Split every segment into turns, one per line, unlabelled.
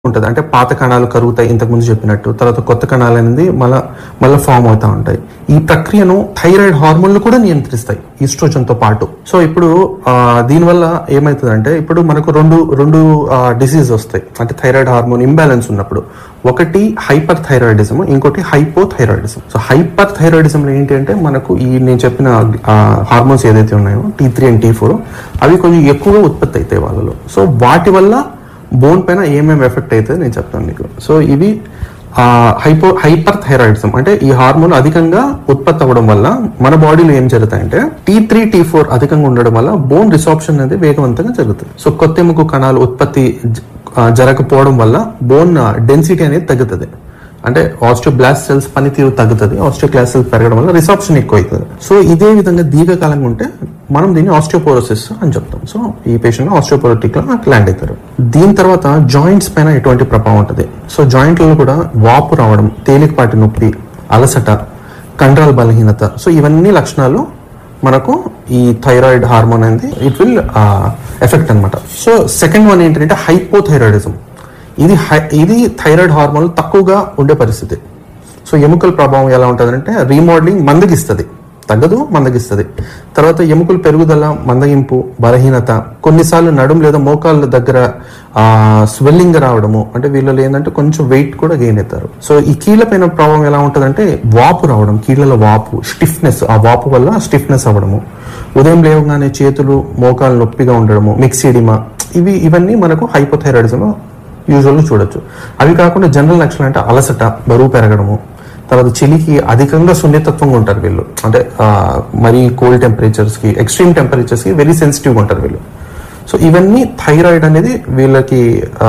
ఉంటుంది అంటే పాత కణాలు కరుగుతాయి ఇంతకు ముందు చెప్పినట్టు తర్వాత కొత్త కణాలు అనేది మళ్ళా మళ్ళీ ఫామ్ అవుతా ఉంటాయి ఈ ప్రక్రియను థైరాయిడ్ హార్మోన్లు కూడా నియంత్రిస్తాయి ఈస్ట్రోజన్ తో పాటు సో ఇప్పుడు ఆ, దీనివల్ల ఏమవుతుందంటే ఇప్పుడు మనకు రెండు రెండు డిసీజ్ వస్తాయి అంటే థైరాయిడ్ హార్మోన్ ఇంబ్యాలెన్స్ ఉన్నప్పుడు ఒకటి హైపర్ థైరాయిడిజం ఇంకోటి hypothyroidism so hyperthyroidism ఏంటి అంటే మనకు ఈ నేను చెప్పిన హార్మోన్స్ ఏదైతే ఉన్నాయో T three and T four అవి కొంచెం ఎక్కువగా ఉత్పత్తి అవుతాయి వాళ్ళలో సో వాటి వల్ల బోన్ పైన ఏమేమి ఎఫెక్ట్ అవుతుంది నేను చెప్తాను మీకు సో ఇవి హైపో హైపర్ థైరాయిడిజం అంటే ఈ హార్మోన్ అధికంగా ఉత్పత్తి అవ్వడం వల్ల మన బాడీలో ఏం జరుగుతాయంటే టీ త్రీ టీ ఫోర్ అధికంగా ఉండడం వల్ల బోన్ రిసాప్షన్ అనేది వేగవంతంగా జరుగుతుంది సో కొత్త ఎముక కణాలు ఉత్పత్తి జ- ఆ, జరగకపోవడం వల్ల బోన్ డెన్సిటీ అనేది తగ్గుతుంది అంటే ఆస్ట్రోబ్లాస్ట్ సెల్స్ పనితీరు తగ్గుతుంది ఆస్ట్రోక్లాస్ సెల్స్ పెరగడం వల్ల రిసాప్షన్ ఎక్కువ అవుతుంది సో ఇదే విధంగా దీర్ఘకాలంగా ఉంటే మనం దీన్ని ఆస్టియోపోరోసిస్ అని చెప్తాం సో ఈ పేషెంట్ ఆస్టియోపోరోటిక్ లో ల్యాండ్ అవుతారు దీని తర్వాత జాయింట్స్ పైన ఎటువంటి ప్రభావం ఉంటుంది సో జాయింట్లలో కూడా వాపు రావడం తేలికపాటి నొప్పి అలసట కండరాల బలహీనత సో ఇవన్నీ లక్షణాలు మనకు ఈ థైరాయిడ్ హార్మోన్ అనేది ఇట్ విల్ ఎఫెక్ట్ అన్నమాట సో సెకండ్ వన్ ఏంటంటే హైపోథైరాయిడిజం ఇది హై- ఇది థైరాయిడ్ హార్మోన్ తక్కువగా ఉండే పరిస్థితి సో ఎముకల ప్రభావం ఎలా ఉంటుందంటే రీమోడలింగ్ మందగిస్తుంది తగ్గదు మందగిస్తుంది తర్వాత ఎముకల పెరుగుదల మందగింపు బలహీనత కొన్నిసార్లు నడుం లేదా మోకాళ్ళ దగ్గర స్వెల్లింగ్ రావడము అంటే వీళ్ళలో ఏంటంటే కొంచెం వెయిట్ కూడా గెయిన్ అవుతారు సో ఈ కీళ్ళ పైన ప్రభావం ఎలా ఉంటుందంటే వాపు రావడం కీళ్ళలో వాపు స్టిఫ్నెస్ ఆ వాపు వల్ల స్టిఫ్నెస్ అవ్వడము ఉదయం లేవగానే చేతులు మోకాలు నొప్పిగా ఉండడము మిక్సిడిమా ఇవి ఇవన్నీ మనకు హైపోథైరాయిడిజం యూజువల్గా చూడొచ్చు అవి కాకుండా జనరల్ లక్షణాలు అంటే అలసట బరువు పెరగడము తర్వాత చలికి అధికంగా సున్నితత్వంగా ఉంటారు వీళ్ళు అంటే ఆ, మరీ కోల్డ్ టెంపరేచర్స్ కి ఎక్స్ట్రీమ్ టెంపరేచర్స్ కి వెరీ సెన్సిటివ్గా ఉంటారు వీళ్ళు సో ఇవన్నీ థైరాయిడ్ అనేది వీళ్ళకి ఆ,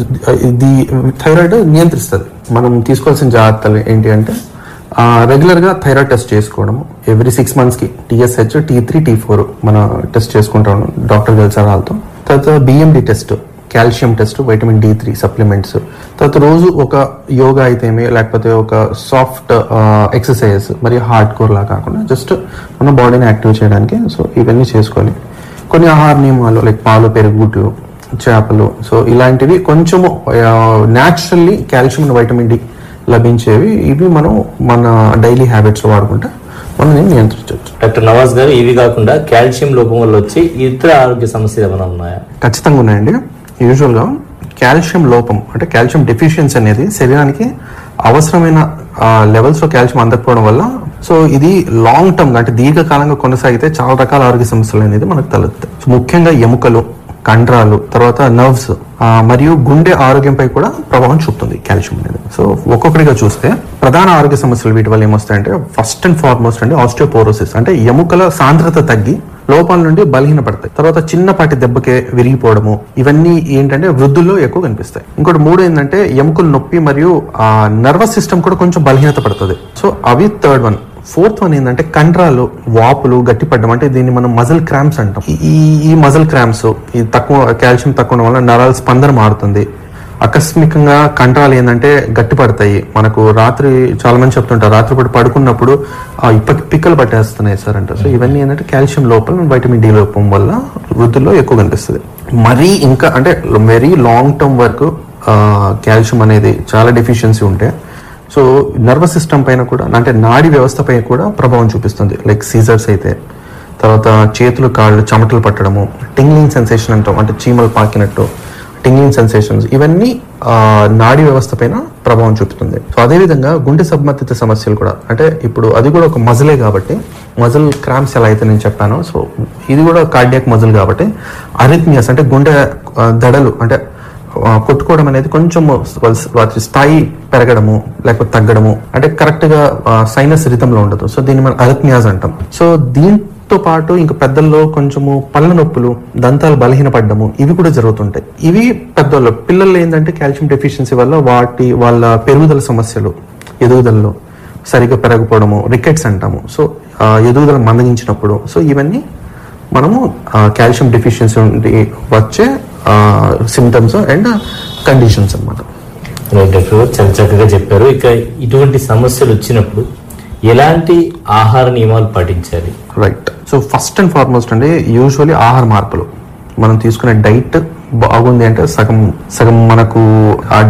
ఇది థైరాయిడ్ నియంత్రిస్తుంది మనం తీసుకోవాల్సిన జాగ్రత్తలు ఏంటి అంటే రెగ్యులర్ గా థైరాయిడ్ టెస్ట్ చేసుకోవడం ఎవ్రీ సిక్స్ మంత్స్ కి TSH T three T four మన టెస్ట్ చేసుకుంటాం డాక్టర్ గెలిచారు వాళ్ళతో తర్వాత BMD test calcium test vitamin D three supplements తర్వాత రోజు ఒక యోగా అయితేమే లేకపోతే ఒక సాఫ్ట్ ఎక్సర్సైజ్ మరి హార్డ్ కోర్ లా కాకుండా జస్ట్ మన బాడీని యాక్టివ్ చేయడానికి సో ఇవన్నీ చేసుకోవాలి కొన్ని ఆహార నియమాలు లైక్ పాలు పెరుగు గుడ్లు చేపలు సో ఇలాంటివి కొంచెము న్యాచురల్లీ కాల్షియం వైటమిన్ డి లభించేవి ఇవి మనం మన డైలీ హ్యాబిట్స్ వాడుకుంటే మనం దీన్ని నియంత్రించవచ్చు
డాక్టర్ నవాజ్ గారు ఇవి కాకుండా కాల్షియం లోపం వల్ల వచ్చి ఇతర ఆరోగ్య సమస్యలు ఏమైనా ఉన్నాయా
ఖచ్చితంగా ఉన్నాయండి యూజువల్గా కాల్షియం లోపం అంటే కాల్షియం డెఫిషియన్సీ అనేది శరీరానికి అవసరమైన లెవెల్స్ లో కాల్షియం అందకపోవడం వల్ల సో ఇది లాంగ్ టర్మ్ అంటే దీర్ఘకాలంగా కొనసాగితే చాలా రకాల ఆరోగ్య సమస్యలు అనేది మనకు తలెత్తాయి సో ముఖ్యంగా ఎముకలు కండరాలు తర్వాత నర్వ్స్ మరియు గుండె ఆరోగ్యంపై కూడా ప్రభావం చూపుతుంది కాల్షియం అనేది సో ఒక్కొక్కటిగా చూస్తే ప్రధాన ఆరోగ్య సమస్యలు వీటి వల్ల ఏమొస్తాయంటే ఫస్ట్ అండ్ ఫార్మోస్ట్ అంటే ఆస్టియోపోరోసిస్ అంటే ఎముకల సాంద్రత తగ్గి లోపాల నుండి బలహీనపడతాయి తర్వాత చిన్నపాటి దెబ్బకే విరిగిపోవడము ఇవన్నీ ఏంటంటే వృద్ధుల్లో ఎక్కువ కనిపిస్తాయి ఇంకోటి మూడు ఏంటంటే ఎముకల నొప్పి మరియు ఆ నర్వస్ సిస్టమ్ కూడా కొంచెం బలహీనత పడుతుంది సో అవి థర్డ్ వన్ ఫోర్త్ వన్ ఏంటంటే కండరాలు వాపులు గట్టిపడడం అంటే దీన్ని మనం మజిల్ క్రాంప్స్ అంటాం ఈ- ఈ ఈ మజిల్ క్రాంప్స్ ఈ తక్కువ కాల్షియం తక్కువ ఉండడం వల్ల నరాల స్పందన మారుతుంది ఆకస్మికంగా కండరాలు ఏంటంటే గట్టి పడతాయి మనకు రాత్రి చాలా మంది చెప్తుంటారు రాత్రిపూట పడుకున్నప్పుడు ఆ ఇప్పటి పిక్కలు పట్టేస్తున్నాయి సార్ అంటారు సో ఇవన్నీ ఏంటంటే కాల్షియం లోపం వైటమిన్ డి లోపం వల్ల వృద్ధుల్లో ఎక్కువ కనిపిస్తుంది మరీ ఇంకా అంటే వెరీ లాంగ్ టర్మ్ వరకు కాల్షియం అనేది చాలా డెఫిషియన్సీ ఉంటే సో నర్వస్ సిస్టమ్ పైన కూడా అంటే నాడి వ్యవస్థ పైన కూడా ప్రభావం చూపిస్తుంది లైక్ సీజర్స్ అయితే తర్వాత చేతులు కాళ్ళు చెమటలు పట్టడము టింగ్లింగ్ సెన్సేషన్ అంటాం అంటే చీమలు పాకినట్టు టింగ్లింగ్ సెన్సేషన్స్ ఇవన్నీ ఆ, నాడీ వ్యవస్థ పైన ప్రభావం చూపుతుంది సో అదేవిధంగా గుండె సబ్మతిత సమస్యలు కూడా అంటే ఇప్పుడు అది కూడా ఒక మజిలే కాబట్టి మజిల్ క్రాంప్స్ ఎలా అయితే నేను చెప్పానో సో ఇది కూడా కార్డియాక్ మజిల్ కాబట్టి అరిథ్మియస్ అంటే గుండె ఆ, దడలు అంటే ఆ, కొట్టుకోవడం అనేది కొంచెం వాటి స్థాయి పెరగడము లేకపోతే తగ్గడము అంటే కరెక్ట్ గా సైనస్ రితంలో ఉండదు సో దీన్ని మనం అరిథ్మియాస్ అంటాం సో దీంతో పాటు ఇంకా పెద్దల్లో కొంచెము పళ్ళ నొప్పులు దంతాలు బలహీనపడ్డము ఇవి కూడా జరుగుతుంటాయి ఇవి పెద్దల్లో పిల్లల్లో ఏంటంటే కాల్షియం డెఫిషియన్సీ వల్ల వాటి వాళ్ళ పెరుగుదల సమస్యలు ఎదుగుదలలో సరిగ్గా పెరగకపోవడము రికెట్స్ అంటాము సో ఆ, ఎదుగుదల మందగించినప్పుడు సో ఇవన్నీ మనము కాల్షియం డెఫిషియన్సీ నుండి వచ్చే సిమ్టమ్స్ అండ్ కండిషన్స్ అన్నమాట
రైట్ డాక్టర్ గారు చాలా చక్కగా చెప్పారు ఇక ఇటువంటి సమస్యలు వచ్చినప్పుడు ఎలాంటి ఆహార నియమాలు పాటించాలి
right so first and foremost అండి యూజువల్లీ ఆహార మార్పులు మనం తీసుకునే డైట్ బాగుంది అంటే సగం సగం మనకు ఆ